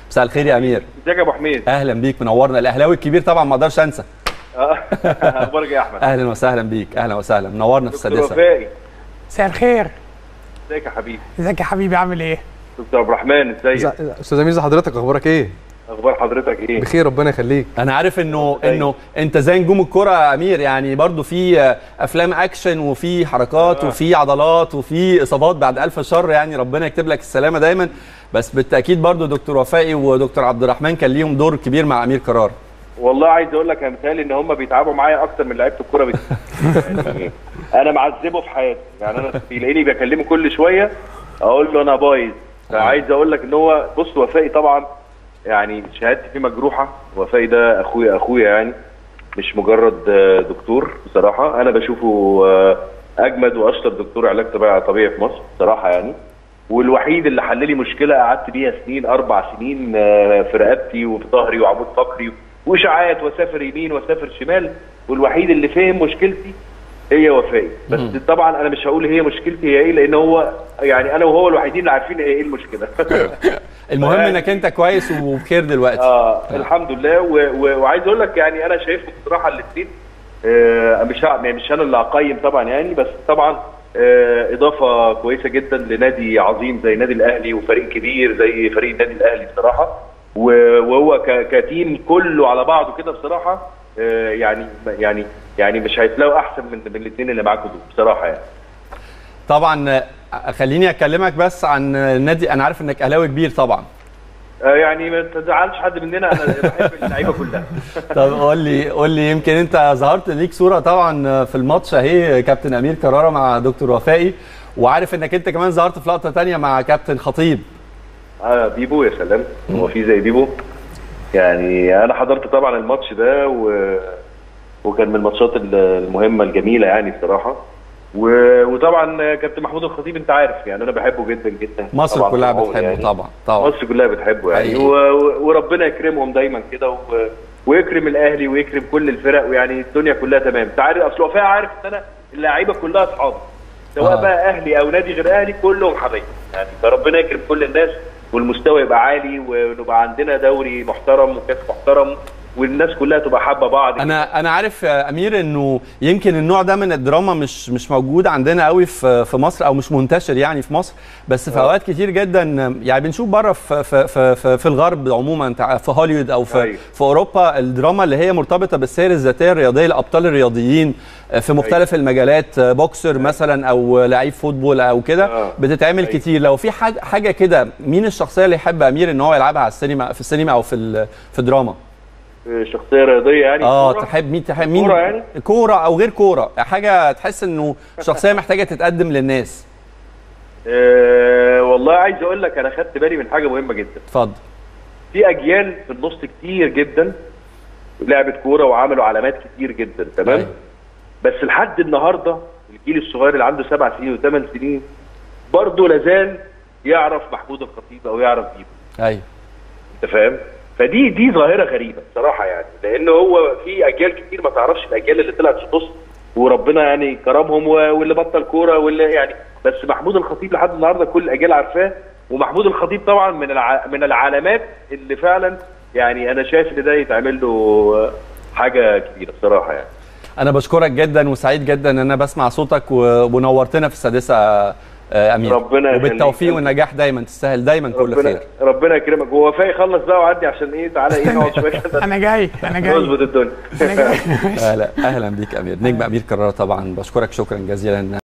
مساء الخير يا امير ازيك يا ابو حميد اهلا بيك منورنا الاهلاوي الكبير طبعا ما اقدرش انسى آه. اخبارك إيه يا احمد اهلا وسهلا بيك اهلا وسهلا منورنا في دكتور السادسه وفائي مساء الخير ازيك يا حبيبي ازيك يا حبيبي عامل ايه دكتور عبد الرحمن ازيك استاذ امير ازي حضرتك اخبارك ايه اخبار حضرتك ايه بخير ربنا يخليك انا عارف انه أيوة. انه انت زي نجوم الكره يا امير يعني برضو في افلام اكشن وفي حركات آه. وفي عضلات وفي اصابات بعد الف شر يعني ربنا يكتب لك السلامه دايما بس بالتاكيد برضو دكتور وفائي ودكتور عبد الرحمن كان ليهم دور كبير مع امير قرار والله عايز اقول لك يا مثالي ان هم بيتعبوا معايا اكتر من لعيبه الكوره بت... يعني انا معذبه في حياتي يعني انا بيلاقيني بكلمه كل شويه اقول له انا بايظ فعايز اقول لك ان هو بص وفائي طبعا يعني شهادتي فيه مجروحه وفائي ده اخويا اخويا يعني مش مجرد آه، دكتور بصراحه انا بشوفه آه، اجمد واشطر دكتور علاج طبيعي طبيعي في مصر بصراحه يعني والوحيد اللي حل لي مشكله قعدت بيها سنين اربع سنين آه، في رقبتي وفي ظهري وعمود فقري واشاعات واسافر يمين واسافر شمال والوحيد اللي فهم مشكلتي هي وفائي بس طبعا انا مش هقول هي مشكلتي هي ايه لان هو يعني انا وهو الوحيدين اللي عارفين هي ايه المشكله المهم يعني- انك انت كويس وبخير دلوقتي اه الحمد لله و... و... وعايز اقول لك يعني انا شايفهم بصراحه الاثنين آه مش ه- يعني مش انا اللي هقيم طبعا يعني بس طبعا آه اضافه كويسه جدا لنادي عظيم زي نادي الاهلي وفريق كبير زي فريق النادي الاهلي بصراحه و- وهو ك... كتيم كله على بعضه كده بصراحه آه يعني يعني يعني مش هيتلاقوا احسن من من الاثنين اللي معاكم دول بصراحه يعني طبعا آه، خليني اكلمك بس عن النادي انا عارف انك اهلاوي كبير طبعا آه يعني ما تزعلش حد مننا انا بحب اللعيبه كلها طب قول لي قول لي يمكن انت ظهرت ليك صوره طبعا في الماتش اهي كابتن امير كراره مع دكتور وفائي وعارف انك انت كمان ظهرت في لقطه تانية مع كابتن خطيب اه بيبو يا سلام هو في زي بيبو يعني انا حضرت طبعا الماتش ده و... وكان من الماتشات ال- المهمه الجميله يعني بصراحه و... وطبعا كابتن محمود الخطيب انت عارف يعني انا بحبه جدا جدا مصر طبعاً كلها طبعاً بتحبه يعني. طبعا طبعا مصر كلها بتحبه يعني حقيقي. و... و- وربنا يكرمهم دايما كده و... ويكرم الاهلي ويكرم كل الفرق ويعني الدنيا كلها تمام انت عارف اصل وفاء عارف ان انا اللعيبه كلها اصحابي سواء آه. بقى اهلي او نادي غير اهلي كلهم حبايبي يعني فربنا يكرم كل الناس والمستوى يبقى عالي ونبقى عندنا دوري محترم وكاس محترم والناس كلها تبقى حابه بعض انا انا عارف يا امير انه يمكن النوع ده من الدراما مش مش موجود عندنا قوي في في مصر او مش منتشر يعني في مصر بس في آه. اوقات كتير جدا يعني بنشوف بره في في في, في, في الغرب عموما انت عارف، في هوليوود او في أيوة. في اوروبا الدراما اللي هي مرتبطه بالسير الذاتيه الرياضيه الابطال الرياضيين في مختلف المجالات بوكسر مثلا او لعيب فوتبول او كده آه. بتتعمل أيوة. كتير لو في حاجه حاجه كده مين الشخصيه اللي يحب امير ان هو يلعبها على السينما في السينما او في ال- في الدراما شخصيه رياضيه يعني اه كورة. تحب مين تحب مين كورة يعني؟ كوره او غير كوره حاجه تحس انه شخصيه محتاجه تتقدم للناس أه والله عايز اقول لك انا خدت بالي من حاجه مهمه جدا اتفضل في اجيال في النص كتير جدا لعبت كوره وعملوا علامات كتير جدا تمام أيوة. بس لحد النهارده الجيل الصغير اللي عنده سبع سنين وثمان سنين برضه لازال يعرف محمود الخطيب او يعرف بيبو ايوه انت فاهم فدي دي ظاهره غريبه بصراحه يعني لان هو في اجيال كتير ما تعرفش الاجيال اللي طلعت في النص وربنا يعني كرمهم و- واللي بطل كوره واللي يعني بس محمود الخطيب لحد النهارده كل الاجيال عارفاه ومحمود الخطيب طبعا من الع... من العلامات اللي فعلا يعني انا شايف ان ده يتعمل له حاجه كبيره بصراحه يعني انا بشكرك جدا وسعيد جدا ان انا بسمع صوتك و- ونورتنا في السادسه آه، امير ربنا يخليك. وبالتوفيق والنجاح دايما تستاهل دايما كل ربنا خير ربنا يكرمك هو وفاء يخلص بقى وعدي عشان ايه تعالى ايه نقعد شويه كده انا جاي انا جاي نظبط الدنيا انا جاي اهلا اهلا بيك امير نجم امير كرارة طبعا بشكرك شكرا جزيلا